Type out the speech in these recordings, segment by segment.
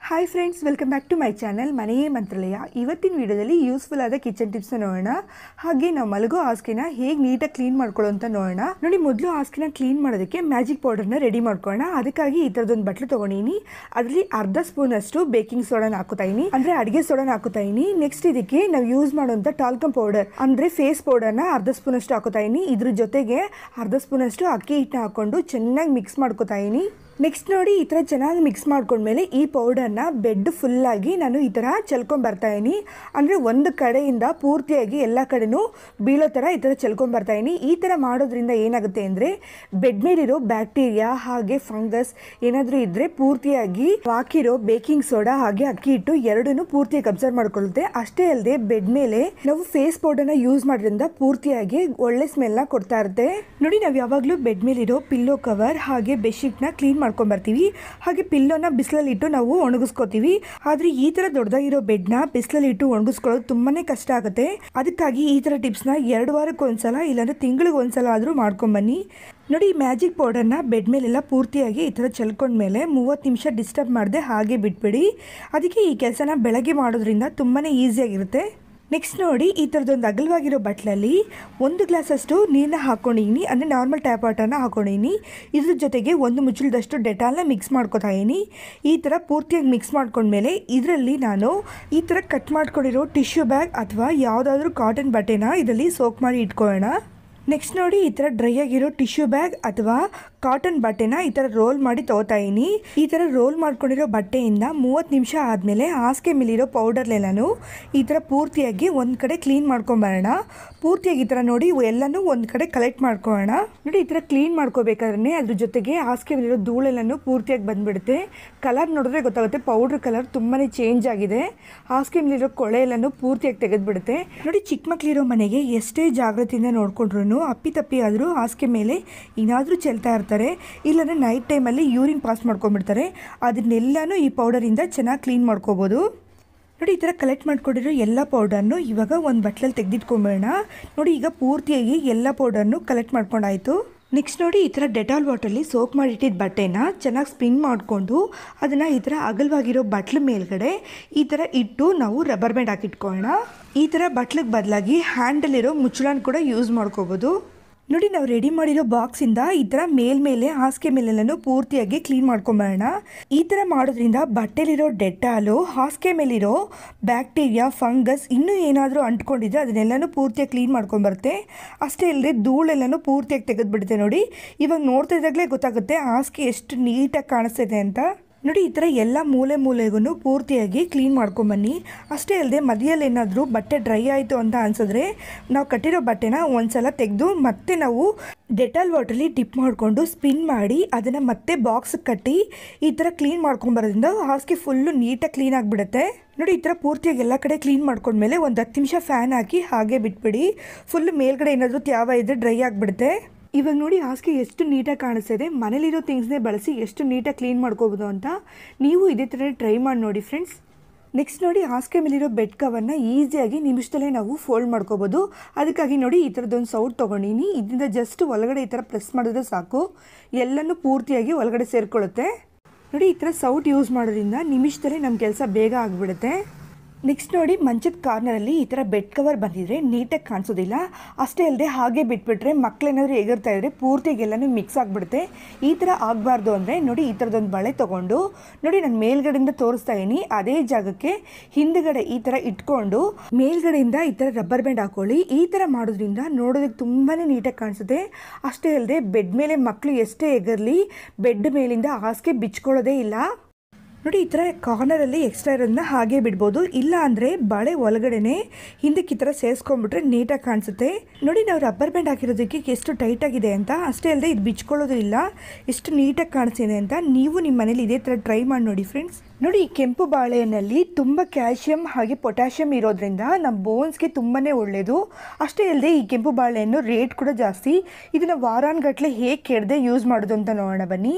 hi friends welcome back to my channel Maneye Mantralaya ಇವತ್ತಿನ ವಿಡಿಯೋದಲ್ಲಿ useful ಆದ ಕಿಚನ್ ಟಿಪ್ಸ್ನ ನೋಡೋಣ ಹಾಗೆ ನಾವು ಮಲಗೋ ಹಾಸಿಗೆನ ಹೇಗೆ ನೀಟಾಗಿ ಕ್ಲೀನ್ ಮಾಡ್ಕೊಳ್ಳೋ ಅಂತ ನೋಡೋಣ ನೋಡಿ ಮೊದಲು ಹಾಸಿಗೆನ ಕ್ಲೀನ್ ಮಾಡೋದಕ್ಕೆ ಮ್ಯಾಜಿಕ್ ಪೌಡರ್ನ ರೆಡಿ ಮಾಡ್ಕೊಳ್ಳೋಣ ಅದಕ್ಕಾಗಿ ಈ ಥರದೊಂದು ಬಟ್ಲು ತೊಗೊಂಡಿನಿ ಅದರಲ್ಲಿ ಅರ್ಧ ಸ್ಪೂನ್ ಅಷ್ಟು ಬೇಕಿಂಗ್ ಸೋಡಾನ ಹಾಕುತ್ತಾ ಇದೀನಿ ಅಂದರೆ ಅಡುಗೆ ಸೋಡಾನ ಹಾಕುತ್ತಾ ಇದೀನಿ ನೆಕ್ಸ್ಟ್ ಇದಕ್ಕೆ ನಾವು ಯೂಸ್ ಮಾಡುವಂಥ ಟಾಲ್ಕಮ್ ಪೌಡರ್ ಅಂದರೆ ಫೇಸ್ ಪೌಡರ್ನ ಅರ್ಧ ಸ್ಪೂನ್ ಅಷ್ಟು ಹಾಕೋತಾ ಇದೀನಿ ಇದ್ರ ಜೊತೆಗೆ ಅರ್ಧ ಸ್ಪೂನ್ ಅಷ್ಟು ಅಕ್ಕಿ ಹಿಟ್ಟನ್ನ ಹಾಕೊಂಡು ಚೆನ್ನಾಗಿ ಮಿಕ್ಸ್ ಮಾಡ್ಕೋತಾ ಇದೀನಿ ನೆಕ್ಸ್ಟ್ ನೋಡಿ ಈ ಥರ ಚೆನ್ನಾಗಿ ಮಿಕ್ಸ್ ಮಾಡ್ಕೊಂಡ್ಮೇಲೆ ಈ ಪೌಡರ್ನ ಬೆಡ್ ಫುಲ್ಲಾಗಿ ನಾನು ಈ ಥರ ಚೆಲ್ಕೊಂಡ್ ಬರ್ತಾ ಇದೀನಿ ಅಂದರೆ ಒಂದು ಕಡೆಯಿಂದ ಪೂರ್ತಿಯಾಗಿ ಎಲ್ಲ ಕಡೆನೂ ಬೀಳೋ ಥರ ಈ ಥರ ಚೆಲ್ಕೊಂಡ್ ಬರ್ತಾ ಇದೀನಿ ಈ ಥರ ಮಾಡೋದ್ರಿಂದ ಏನಾಗುತ್ತೆ ಅಂದರೆ ಬೆಡ್ ಮೇಲಿರೋ ಬ್ಯಾಕ್ಟೀರಿಯಾ ಹಾಗೆ ಫಂಗಸ್ ಏನಾದರೂ ಇದ್ದರೆ ಪೂರ್ತಿಯಾಗಿ ಹಾಕಿರೋ ಬೇಕಿಂಗ್ ಸೋಡಾ ಹಾಗೆ ಅಕ್ಕಿ ಹಿಟ್ಟು ಎರಡನ್ನೂ ಪೂರ್ತಿಯಾಗಿ ಅಬ್ಸರ್ವ್ ಮಾಡ್ಕೊಳ್ಳುತ್ತೆ ಅಷ್ಟೇ ಅಲ್ಲದೆ ಬೆಡ್ ಮೇಲೆ ನಾವು ಫೇಸ್ ಪೌಡರ್ನ ಯೂಸ್ ಮಾಡೋದ್ರಿಂದ ಪೂರ್ತಿಯಾಗಿ ಒಳ್ಳೆ ಸ್ಮೆಲ್ನ ಕೊಡ್ತಾ ಇರುತ್ತೆ ನೋಡಿ ನಾವು ಯಾವಾಗಲೂ ಬೆಡ್ ಮೇಲಿರೋ ಪಿಲ್ಲೋ ಕವರ್ ಹಾಗೆ ಬೆಡ್ಶೀಟ್ನ ಕ್ಲೀನ್ ಮಾಡ್ಕೊಂಡ್ ಬರ್ತೀವಿ ಹಾಗೆ ಪಿಲ್ಲೋನ ಬಿಸಿಲಲ್ಲಿ ಇಟ್ಟು ನಾವು ಒಣಗಿಸ್ಕೋತೀವಿ ಆದ್ರೆ ಈ ತರ ದೊಡ್ಡದಾಗಿರೋ ಬೆಡ್ನ ಬಿಸಿಲಲ್ಲಿ ಇಟ್ಟು ಒಣಗಿಸ್ಕೊಳ್ಳೋದು ತುಂಬಾನೇ ಕಷ್ಟ ಆಗುತ್ತೆ ಅದಕ್ಕಾಗಿ ಈ ತರ ಟಿಪ್ಸ್ನ ಎರಡು ವಾರಕ್ಕೆ ಒಂದ್ಸಲ ಇಲ್ಲಾಂದ್ರೆ ತಿಂಗಳಿಗೆ ಒಂದ್ಸಲ ಆದರೂ ಮಾಡ್ಕೊಂಬನ್ನಿ ನೋಡಿ ಈ ಮ್ಯಾಜಿಕ್ ಪೌಡರ್ನ ಬೆಡ್ ಮೇಲೆಲ್ಲ ಪೂರ್ತಿಯಾಗಿ ಈ ಥರ ಚೆಲ್ಕೊಂಡ್ಮೇಲೆ ಮೂವತ್ತು ನಿಮಿಷ ಡಿಸ್ಟರ್ಬ್ ಮಾಡದೆ ಹಾಗೆ ಬಿಟ್ಬಿಡಿ ಅದಕ್ಕೆ ಈ ಕೆಲಸನ ಬೆಳಗ್ಗೆ ಮಾಡೋದ್ರಿಂದ ತುಂಬಾ ಈಸಿಯಾಗಿರುತ್ತೆ ನೆಕ್ಸ್ಟ್ ನೋಡಿ ಈ ಥರದೊಂದು ಅಗಲವಾಗಿರೋ ಬಟ್ಲಲ್ಲಿ ಒಂದು ಗ್ಲಾಸಷ್ಟು ನೀರನ್ನ ಹಾಕ್ಕೊಂಡಿನಿ ಅಂದರೆ ನಾರ್ಮಲ್ ಟ್ಯಾಪ್ ವಾಟರ್ನ ಹಾಕ್ಕೊಂಡಿನಿ ಇದ್ರ ಜೊತೆಗೆ ಒಂದು ಮುಚ್ಚಳದಷ್ಟು ಡೆಟಾಲ್ನ ಮಿಕ್ಸ್ ಮಾಡ್ಕೊತಾ ಇದೀನಿ ಈ ಥರ ಪೂರ್ತಿಯಾಗಿ ಮಿಕ್ಸ್ ಮಾಡ್ಕೊಂಡ್ಮೇಲೆ ಇದರಲ್ಲಿ ನಾನು ಈ ಥರ ಕಟ್ ಮಾಡ್ಕೊಂಡಿರೋ ಟಿಶ್ಯೂ ಬ್ಯಾಗ್ ಅಥವಾ ಯಾವುದಾದ್ರೂ ಕಾಟನ್ ಬಟ್ಟೆನ ಇದರಲ್ಲಿ ಸೋಕ್ ಮಾಡಿ ಇಟ್ಕೊಳ್ಳೋಣ ನೆಕ್ಸ್ಟ್ ನೋಡಿ ಈ ಥರ ಡ್ರೈ ಆಗಿರೋ ಟಿಶ್ಯೂ ಬ್ಯಾಗ್ ಅಥವಾ ಕಾಟನ್ ಬಟ್ಟೆನ ಈ ಥರ ರೋಲ್ ಮಾಡಿ ತಗೋತಾ ಇದೀನಿ ಈ ಥರ ರೋಲ್ ಮಾಡ್ಕೊಂಡಿರೋ ಬಟ್ಟೆಯಿಂದ ಮೂವತ್ತು ನಿಮಿಷ ಆದಮೇಲೆ ಹಾಸಿಗೆ ಮೇಲಿರೋ ಪೌಡರ್ಲೆಲ್ಲನೂ ಈ ಥರ ಪೂರ್ತಿಯಾಗಿ ಒಂದು ಕಡೆ ಕ್ಲೀನ್ ಮಾಡ್ಕೊಂಬರೋಣ ಪೂರ್ತಿಯಾಗಿ ಈ ಥರ ನೋಡಿ ಇವು ಎಲ್ಲನೂ ಒಂದು ಕಡೆ ಕಲೆಕ್ಟ್ ಮಾಡ್ಕೊಳ್ಳೋಣ ನೋಡಿ ಈ ಥರ ಕ್ಲೀನ್ ಮಾಡ್ಕೋಬೇಕಾದ್ರೆ ಅದ್ರ ಜೊತೆಗೆ ಹಾಸಿಗೆ ಮೇಲಿರೋ ಧೂಳೆಲ್ಲನೂ ಪೂರ್ತಿಯಾಗಿ ಬಂದ್ಬಿಡುತ್ತೆ ಕಲರ್ ನೋಡಿದ್ರೆ ಗೊತ್ತಾಗುತ್ತೆ ಪೌಡ್ರ್ ಕಲರ್ ತುಂಬಾ ಚೇಂಜ್ ಆಗಿದೆ ಹಾಸಿಗೆ ಮೇಲಿರೋ ಕೊಳೆ ಎಲ್ಲನೂ ಪೂರ್ತಿಯಾಗಿ ತೆಗೆದ್ಬಿಡುತ್ತೆ ನೋಡಿ ಚಿಕ್ಕ ಮಕ್ಳಿರೋ ಮನೆಗೆ ಎಷ್ಟೇ ಜಾಗೃತಿಯಿಂದ ನೋಡ್ಕೊಂಡ್ರು ಅಪ್ಪಿ ತಪ್ಪಿ ಆದರೂ ಹಾಸಿಗೆ ಮೇಲೆ ಏನಾದರೂ ಚೆಲ್ತಾ ಇರ್ತಾರೆ ಇಲ್ಲಾಂದರೆ ನೈಟ್ ಟೈಮಲ್ಲಿ ಯೂರಿನ್ ಪಾಸ್ ಮಾಡ್ಕೊಂಡ್ಬಿಡ್ತಾರೆ ಅದನ್ನೆಲ್ಲನೂ ಈ ಪೌಡರಿಂದ ಚೆನ್ನಾಗಿ ಕ್ಲೀನ್ ಮಾಡ್ಕೋಬೋದು ನೋಡಿ ಈ ಥರ ಕಲೆಕ್ಟ್ ಮಾಡ್ಕೊಂಡಿರೋ ಎಲ್ಲ ಪೌಡರ್ನು ಇವಾಗ ಒಂದು ಬಟ್ಲಲ್ಲಿ ತೆಗೆದಿಟ್ಕೊಂಬೇಡ ನೋಡಿ ಈಗ ಪೂರ್ತಿಯಾಗಿ ಎಲ್ಲ ಪೌಡರ್ನು ಕಲೆಕ್ಟ್ ಮಾಡ್ಕೊಂಡಾಯಿತು ನೆಕ್ಸ್ಟ್ ನೋಡಿ ಈ ಥರ ಡೆಟಾಲ್ ವಾಟರ್ಲಿ ಸೋಪ್ ಮಾಡಿಟ್ಟಿದ್ದ ಬಟ್ಟೆನ ಚೆನ್ನಾಗಿ ಸ್ಪಿನ್ ಮಾಡಿಕೊಂಡು ಅದನ್ನು ಈ ಥರ ಅಗಲವಾಗಿರೋ ಬಟ್ಲ ಮೇಲ್ಗಡೆ ಈ ಥರ ಇಟ್ಟು ನಾವು ರಬ್ಬರ್ ಬ್ಯಾಂಡ್ ಹಾಕಿಟ್ಕೊಳ್ಳೋಣ ಈ ಥರ ಬಟ್ಲಿಗೆ ಬದಲಾಗಿ ಹ್ಯಾಂಡಲ್ಲಿರೋ ಮುಚ್ಚಳನ ಕೂಡ ಯೂಸ್ ಮಾಡ್ಕೋಬೋದು ನೋಡಿ ನಾವು ರೆಡಿ ಮಾಡಿರೋ ಬಾಕ್ಸಿಂದ ಈ ಥರ ಮೇಲ್ಮೇಲೆ ಹಾಸಿಗೆ ಮೇಲೆಲ್ಲನೂ ಪೂರ್ತಿಯಾಗಿ ಕ್ಲೀನ್ ಮಾಡ್ಕೊಂಬರೋಣ ಈ ಥರ ಮಾಡೋದ್ರಿಂದ ಬಟ್ಟೆಲಿರೋ ಡೆಟ್ಟಾಲು ಹಾಸಿಗೆ ಮೇಲಿರೋ ಬ್ಯಾಕ್ಟೀರಿಯಾ ಫಂಗಸ್ ಇನ್ನೂ ಏನಾದರೂ ಅಂಟ್ಕೊಂಡಿದ್ರೆ ಅದನ್ನೆಲ್ಲನೂ ಪೂರ್ತಿಯಾಗಿ ಕ್ಲೀನ್ ಮಾಡ್ಕೊಂಬರುತ್ತೆ ಅಷ್ಟೇ ಅಲ್ಲದೆ ಧೂಳೆಲ್ಲನೂ ಪೂರ್ತಿಯಾಗಿ ತೆಗೆದುಬಿಡುತ್ತೆ ನೋಡಿ ಇವಾಗ ನೋಡ್ತಾ ಇದ್ದಾಗಲೇ ಗೊತ್ತಾಗುತ್ತೆ ಹಾಸಿಗೆ ಎಷ್ಟು ನೀಟಾಗಿ ಕಾಣಿಸ್ತಿದೆ ಅಂತ ನೋಡಿ ಈ ಥರ ಎಲ್ಲ ಮೂಲೆ ಮೂಲೆಗೂ ಪೂರ್ತಿಯಾಗಿ ಕ್ಲೀನ್ ಮಾಡ್ಕೊಂಬನ್ನಿ ಅಷ್ಟೇ ಅಲ್ಲದೆ ಮದಿಯಲ್ಲಿ ಏನಾದರೂ ಬಟ್ಟೆ ಡ್ರೈ ಆಯಿತು ಅಂತ ಅನ್ಸಿದ್ರೆ ನಾವು ಕಟ್ಟಿರೋ ಬಟ್ಟೆನ ಒಂದ್ಸಲ ತೆಗೆದು ಮತ್ತೆ ನಾವು ಡೆಟಾಲ್ ವಾಟ್ರಲ್ಲಿ ಡಿಪ್ ಮಾಡಿಕೊಂಡು ಸ್ಪಿನ್ ಮಾಡಿ ಅದನ್ನು ಮತ್ತೆ ಬಾಕ್ಸ್ ಕಟ್ಟಿ ಈ ಥರ ಕ್ಲೀನ್ ಮಾಡ್ಕೊಂಬರೋದ್ರಿಂದ ಹಾಸಿಗೆ ಫುಲ್ಲು ನೀಟಾಗಿ ಕ್ಲೀನ್ ಆಗಿಬಿಡುತ್ತೆ ನೋಡಿ ಈ ಥರ ಪೂರ್ತಿಯಾಗಿ ಎಲ್ಲ ಕಡೆ ಕ್ಲೀನ್ ಮಾಡ್ಕೊಂಡ್ಮೇಲೆ ಒಂದು ಹತ್ತು ನಿಮಿಷ ಫ್ಯಾನ್ ಹಾಕಿ ಹಾಗೆ ಬಿಟ್ಬಿಡಿ ಫುಲ್ ಮೇಲ್ಗಡೆ ಏನಾದರೂ ತ್ಯಾವ ಇದ್ದರೆ ಡ್ರೈ ಆಗಿಬಿಡುತ್ತೆ ಇವಾಗ ನೋಡಿ ಹಾಸಿಗೆ ಎಷ್ಟು ನೀಟಾಗಿ ಕಾಣಿಸ್ತಿದೆ ಮನೇಲಿರೋ ಥಿಂಗ್ಸ್ನೇ ಬಳಸಿ ಎಷ್ಟು ನೀಟಾಗಿ ಕ್ಲೀನ್ ಮಾಡ್ಕೋಬೋದು ಅಂತ ನೀವು ಇದೇ ಥರ ಟ್ರೈ ಮಾಡಿ ನೋಡಿ ಫ್ರೆಂಡ್ಸ್ ನೆಕ್ಸ್ಟ್ ನೋಡಿ ಹಾಸಿಗೆ ಮೇಲಿರೋ ಬೆಡ್ ಕವರ್ನ ಈಸಿಯಾಗಿ ನಿಮಿಷದಲ್ಲೇ ನಾವು ಫೋಲ್ಡ್ ಮಾಡ್ಕೋಬೋದು ಅದಕ್ಕಾಗಿ ನೋಡಿ ಈ ಥರದ್ದೊಂದು ಸೌಟ್ ತೊಗೊಂಡಿನಿ ಇದರಿಂದ ಜಸ್ಟ್ ಒಳಗಡೆ ಈ ಥರ ಪ್ರೆಸ್ ಮಾಡಿದ್ರೆ ಸಾಕು ಎಲ್ಲನೂ ಪೂರ್ತಿಯಾಗಿ ಒಳಗಡೆ ಸೇರಿಕೊಳ್ಳುತ್ತೆ ನೋಡಿ ಈ ಥರ ಸೌಟ್ ಯೂಸ್ ಮಾಡೋದ್ರಿಂದ ನಿಮಿಷದಲ್ಲೇ ನಮ್ಮ ಕೆಲಸ ಬೇಗ ಆಗಿಬಿಡುತ್ತೆ ನೆಕ್ಸ್ಟ್ ನೋಡಿ ಮಂಚದ ಕಾರ್ನರಲ್ಲಿ ಈ ಥರ ಬೆಡ್ ಕವರ್ ಬಂದಿದ್ರೆ ನೀಟಾಗಿ ಕಾಣಿಸೋದಿಲ್ಲ ಅಷ್ಟೇ ಅಲ್ಲದೆ ಹಾಗೆ ಬಿಟ್ಬಿಟ್ರೆ ಮಕ್ಕಳೇನಾದರೂ ಎಗರ್ತಾ ಇದ್ರೆ ಪೂರ್ತಿಗೆ ಎಲ್ಲನೂ ಮಿಕ್ಸ್ ಆಗಿಬಿಡುತ್ತೆ ಈ ಥರ ಆಗಬಾರ್ದು ಅಂದರೆ ನೋಡಿ ಈ ಥರದೊಂದು ಬಳೆ ತೊಗೊಂಡು ನೋಡಿ ನಾನು ಮೇಲ್ಗಡೆಯಿಂದ ತೋರಿಸ್ತಾ ಇದೀನಿ ಅದೇ ಜಾಗಕ್ಕೆ ಹಿಂದ್ಗಡೆ ಈ ಥರ ಇಟ್ಕೊಂಡು ಮೇಲ್ಗಡೆಯಿಂದ ಈ ಥರ ರಬ್ಬರ್ ಬ್ಯಾಂಡ್ ಹಾಕೊಳ್ಳಿ ಈ ಥರ ಮಾಡೋದ್ರಿಂದ ನೋಡೋದಕ್ಕೆ ತುಂಬಾ ನೀಟಾಗಿ ಕಾಣಿಸುತ್ತೆ ಅಷ್ಟೇ ಅಲ್ಲದೆ ಬೆಡ್ ಮೇಲೆ ಮಕ್ಕಳು ಎಷ್ಟೇ ಎಗರ್ಲಿ ಬೆಡ್ ಮೇಲಿಂದ ಹಾಸಿಗೆ ಬಿಚ್ಕೊಳ್ಳೋದೇ ಇಲ್ಲ ನೋಡಿ ಈ ಥರ ಕಾರ್ನರಲ್ಲಿ ಎಕ್ಸ್ಟ್ರಾ ಇರೋದನ್ನ ಹಾಗೆ ಬಿಡ್ಬೋದು ಇಲ್ಲ ಅಂದರೆ ಬಳೆ ಒಳಗಡೆನೆ ಹಿಂದಕ್ಕೆ ಈ ಥರ ಸೇರಿಸ್ಕೊಂಡ್ಬಿಟ್ರೆ ನೀಟಾಗಿ ಕಾಣಿಸುತ್ತೆ ನೋಡಿ ನಾವು ರಬ್ಬರ್ ಬ್ಯಾಂಡ್ ಹಾಕಿರೋದಕ್ಕೆ ಎಷ್ಟು ಟೈಟ್ ಆಗಿದೆ ಅಂತ ಅಷ್ಟೇ ಅಲ್ಲದೆ ಇದು ಬಿಚ್ಕೊಳ್ಳೋದು ಇಲ್ಲ ಎಷ್ಟು ನೀಟಾಗಿ ಕಾಣಿಸ್ತಿದೆ ಅಂತ ನೀವು ನಿಮ್ಮ ಮನೇಲಿ ಇದೇ ಥರ ಟ್ರೈ ಮಾಡಿ ನೋಡಿ ಫ್ರೆಂಡ್ಸ್ ನೋಡಿ ಈ ಕೆಂಪು ಬಾಳೆನಲ್ಲಿ ತುಂಬ ಕ್ಯಾಲ್ಶಿಯಂ ಹಾಗೆ ಪೊಟ್ಯಾಷಿಯಂ ಇರೋದ್ರಿಂದ ನಮ್ಮ ಬೋನ್ಸ್ಗೆ ತುಂಬಾ ಒಳ್ಳೆಯದು ಅಷ್ಟೇ ಅಲ್ಲದೆ ಈ ಕೆಂಪು ಬಾಳೆಹಣ್ಣು ರೇಟ್ ಕೂಡ ಜಾಸ್ತಿ ಇದನ್ನು ವಾರಾನ್ಗಟ್ಲೆ ಹೇಗೆ ಕೆಡದೆ ಯೂಸ್ ಮಾಡೋದು ಅಂತ ನೋಡೋಣ ಬನ್ನಿ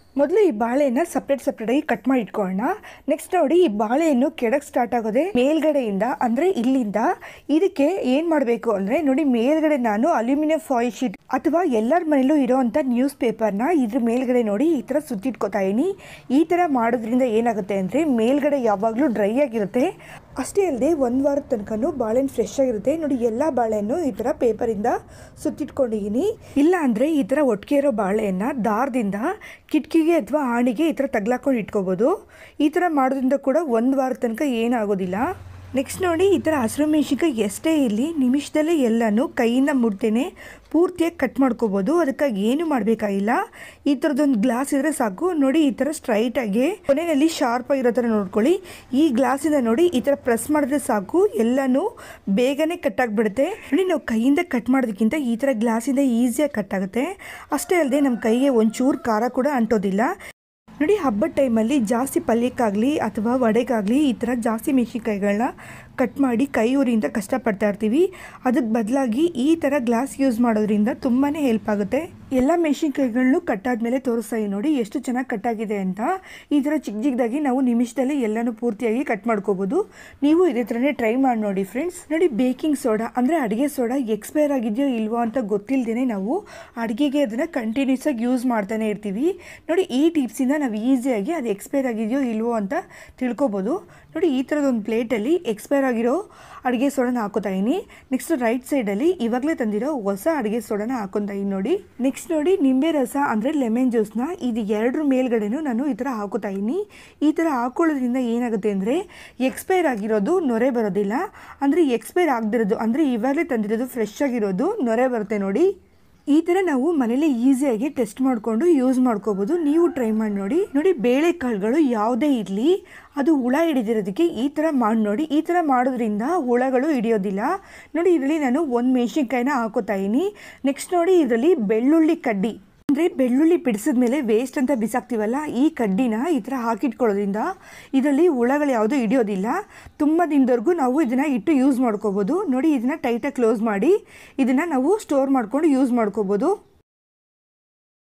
ಮೊದಲು ಈ ಬಾಳೆನ ಸಪ್ರೇಟ್ ಸಪ್ರೇಟಾಗಿ ಕಟ್ ಮಾಡಿ ಇಟ್ಕೊಳ್ಳೋಣ ನೆಕ್ಸ್ಟ್ ನೋಡಿ ಈ ಬಾಳೆಹಣ್ಣು ಕೆಡಕ್ಕೆ ಸ್ಟಾರ್ಟ್ ಆಗೋದೆ ಮೇಲ್ಗಡೆಯಿಂದ ಅಂದರೆ ಇಲ್ಲಿಂದ ಇದಕ್ಕೆ ಏನು ಮಾಡಬೇಕು ಅಂದರೆ ನೋಡಿ ಮೇಲ್ಗಡೆ ನಾನು ಅಲ್ಯೂಮಿನಿಯಂ ಫಾಯಿಲ್ ಶೀಟ್ ಅಥವಾ ಎಲ್ಲರ ಮನೇಲೂ ಇರೋವಂಥ ನ್ಯೂಸ್ ಪೇಪರ್ನ ಇದ್ರ ಮೇಲ್ಗಡೆ ನೋಡಿ ಈ ಥರ ಸುತ್ತಿಟ್ಕೋತಾ ಇದೀನಿ ಈ ಥರ ಮಾಡೋದ್ರಿಂದ ಏನಾಗುತ್ತೆ ಅಂದರೆ ಮೇಲ್ಗಡೆ ಯಾವಾಗಲೂ ಡ್ರೈ ಆಗಿರುತ್ತೆ ಅಷ್ಟೇ ಅಲ್ಲದೆ ಒಂದು ವಾರದ ತನಕನೂ ಬಾಳೆಹಣ್ಣು ಫ್ರೆಶ್ ಆಗಿರುತ್ತೆ ನೋಡಿ ಎಲ್ಲ ಬಾಳೆಹಣ್ಣು ಈ ಥರ ಪೇಪರಿಂದ ಸುತ್ತಿಟ್ಕೊಂಡಿದ್ದೀನಿ ಇಲ್ಲ ಅಂದರೆ ಈ ಥರ ಒಟ್ಟಿಗೆ ಇರೋ ಬಾಳೆಹಣ್ಣ ದಾರದಿಂದ ಕಿಟಕಿಗೆ ಅಥವಾ ಆಣಿಗೆ ಈ ಥರ ತಗ್ಲಾಕೊಂಡು ಇಟ್ಕೋಬೋದು ಈ ಥರ ಮಾಡೋದ್ರಿಂದ ಕೂಡ ಒಂದು ವಾರದ ತನಕ ಏನಾಗೋದಿಲ್ಲ ನೆಕ್ಸ್ಟ್ ನೋಡಿ ಈ ಥರ ಹಸಿರು ಮೆಣಸಿನ್ಕಾಯಿ ಎಷ್ಟೇ ಇರಲಿ ನಿಮಿಷದಲ್ಲೇ ಎಲ್ಲನೂ ಕೈಯಿಂದ ಮುಡ್ತೇನೆ ಪೂರ್ತಿಯಾಗಿ ಕಟ್ ಮಾಡ್ಕೋಬೋದು ಅದಕ್ಕಾಗಿ ಏನು ಮಾಡಬೇಕಾಗಿಲ್ಲ ಈ ಥರದೊಂದು ಗ್ಲಾಸ್ ಇದ್ರೆ ಸಾಕು ನೋಡಿ ಈ ಥರ ಸ್ಟ್ರೈಟಾಗಿ ಕೊನೆಯಲ್ಲಿ ಶಾರ್ಪ್ ಆಗಿರೋ ಥರ ನೋಡ್ಕೊಳ್ಳಿ ಈ ಗ್ಲಾಸಿಂದ ನೋಡಿ ಈ ಥರ ಪ್ರೆಸ್ ಮಾಡಿದ್ರೆ ಸಾಕು ಎಲ್ಲನೂ ಬೇಗನೆ ಕಟ್ ಆಗಿಬಿಡುತ್ತೆ ನೋಡಿ ನಾವು ಕೈಯಿಂದ ಕಟ್ ಮಾಡೋದಕ್ಕಿಂತ ಈ ಥರ ಗ್ಲಾಸಿಂದ ಈಸಿಯಾಗಿ ಕಟ್ ಆಗುತ್ತೆ ಅಷ್ಟೇ ಅಲ್ಲದೆ ನಮ್ಮ ಕೈಗೆ ಒಂಚೂರು ಖಾರ ಕೂಡ ಅಂಟೋದಿಲ್ಲ ನೋಡಿ ಹಬ್ಬದ ಟೈಮಲ್ಲಿ ಜಾಸ್ತಿ ಪಲ್ಯಕ್ಕಾಗಲಿ ಅಥವಾ ವಡೆಗಾಗಲಿ ಈ ಥರ ಜಾಸ್ತಿ ಮೆಣಸಿನ್ಕಾಯಿಗಳನ್ನ ಕಟ್ ಮಾಡಿ ಕೈ ಉರಿಯಿಂದ ಕಷ್ಟಪಡ್ತಾ ಇರ್ತೀವಿ ಅದಕ್ಕೆ ಬದಲಾಗಿ ಈ ಥರ ಗ್ಲಾಸ್ ಯೂಸ್ ಮಾಡೋದ್ರಿಂದ ತುಂಬಾ ಹೆಲ್ಪ್ ಆಗುತ್ತೆ ಎಲ್ಲ ಮೆಣಸಿನ್ಕಾಯಿಗಳನ್ನು ಕಟ್ಟಾದ್ಮೇಲೆ ತೋರಿಸ್ತಾ ಇದೀನಿ ನೋಡಿ ಎಷ್ಟು ಚೆನ್ನಾಗಿ ಕಟ್ಟಾಗಿದೆ ಅಂತ ಈ ಥರ ಚಿಕ್ಕ ಚಿಕ್ಕದಾಗಿ ನಾವು ನಿಮಿಷದಲ್ಲಿ ಎಲ್ಲನೂ ಪೂರ್ತಿಯಾಗಿ ಕಟ್ ಮಾಡ್ಕೋಬೋದು ನೀವು ಇದೇ ಥರನೇ ಟ್ರೈ ಮಾಡಿ ನೋಡಿ ಫ್ರೆಂಡ್ಸ್ ನೋಡಿ ಬೇಕಿಂಗ್ ಸೋಡಾ ಅಂದರೆ ಅಡುಗೆ ಸೋಡಾ ಎಕ್ಸ್ಪೈರ್ ಆಗಿದೆಯೋ ಇಲ್ವೋ ಅಂತ ಗೊತ್ತಿಲ್ಲದೇ ನಾವು ಅಡುಗೆಗೆ ಅದನ್ನು ಕಂಟಿನ್ಯೂಸ್ ಆಗಿ ಯೂಸ್ ಮಾಡ್ತಾನೆ ಇರ್ತೀವಿ ನೋಡಿ ಈ ಟಿಪ್ಸಿಂದ ನಾವು ಈಸಿಯಾಗಿ ಅದು ಎಕ್ಸ್ಪೈರ್ ಆಗಿದೆಯೋ ಇಲ್ವೋ ಅಂತ ತಿಳ್ಕೊಬೋದು ನೋಡಿ ಈ ಥರದೊಂದು ಪ್ಲೇಟಲ್ಲಿ ಎಕ್ಸ್ಪೈರ್ ಆಗಿರೋ ಅಡುಗೆ ಸೋಡಾನ ಹಾಕೋತಾ ಇದೀನಿ ನೆಕ್ಸ್ಟ್ ರೈಟ್ ಸೈಡಲ್ಲಿ ಇವಾಗಲೇ ತಂದಿರೋ ಹೊಸ ಅಡುಗೆ ಸೋಡಾನ ಹಾಕೊತಾ ಇದೀನಿ ನೋಡಿ ನೆಕ್ಸ್ಟ್ ನೋಡಿ ನಿಂಬೆ ರಸ ಅಂದರೆ ಲೆಮನ್ ಜ್ಯೂಸ್ನ ಇದು ಎರಡರ ಮೇಲ್ಗಡೆನೂ ನಾನು ಈ ಥರ ಹಾಕೋತಾ ಇದೀನಿ ಈ ಥರ ಹಾಕೊಳ್ಳೋದ್ರಿಂದ ಏನಾಗುತ್ತೆ ಅಂದರೆ ಎಕ್ಸ್ಪೈರ್ ಆಗಿರೋದು ನೊರೆ ಬರೋದಿಲ್ಲ ಅಂದರೆ ಎಕ್ಸ್ಪೈರ್ ಆಗದಿರೋದು ಅಂದರೆ ಇವಾಗಲೇ ತಂದಿರೋದು ಫ್ರೆಶ್ ಆಗಿರೋದು ನೊರೆ ಬರುತ್ತೆ ನೋಡಿ ಈ ಥರ ನಾವು ಮನೇಲಿ ಈಸಿಯಾಗಿ ಟೆಸ್ಟ್ ಮಾಡಿಕೊಂಡು ಯೂಸ್ ಮಾಡ್ಕೋಬೋದು ನೀವು ಟ್ರೈ ಮಾಡಿ ನೋಡಿ ನೋಡಿ ಬೇಳೆಕಾಳುಗಳು ಯಾವುದೇ ಇರಲಿ ಅದು ಹುಳ ಹಿಡಿದಿರೋದಕ್ಕೆ ಈ ಥರ ಮಾಡಿ ನೋಡಿ ಈ ಥರ ಮಾಡೋದ್ರಿಂದ ಹುಳಗಳು ಹಿಡಿಯೋದಿಲ್ಲ ನೋಡಿ ಇದರಲ್ಲಿ ನಾನು ಒಂದು ಮೆಣಸಿನ್ಕಾಯಿನ ಹಾಕೋತಾ ಇದೀನಿ ನೆಕ್ಸ್ಟ್ ನೋಡಿ ಇದರಲ್ಲಿ ಬೆಳ್ಳುಳ್ಳಿ ಕಡ್ಡಿ ಅಂದರೆ ಬೆಳ್ಳುಳ್ಳಿ ಬಿಡಿಸಿದ ಮೇಲೆ ವೇಸ್ಟ್ ಅಂತ ಬಿಸಾಕ್ತೀವಲ್ಲ ಈ ಕಡ್ಡಿನ ಈ ಥರ ಹಾಕಿಟ್ಕೊಳ್ಳೋದ್ರಿಂದ ಇದರಲ್ಲಿ ಹುಳಗಳು ಯಾವುದೂ ಹಿಡಿಯೋದಿಲ್ಲ ತುಂಬ ದಿನದವರೆಗೂ ನಾವು ಇದನ್ನು ಇಟ್ಟು ಯೂಸ್ ಮಾಡ್ಕೋಬೋದು ನೋಡಿ ಇದನ್ನು ಟೈಟಾಗಿ ಕ್ಲೋಸ್ ಮಾಡಿ ಇದನ್ನು ನಾವು ಸ್ಟೋರ್ ಮಾಡ್ಕೊಂಡು ಯೂಸ್ ಮಾಡ್ಕೋಬೋದು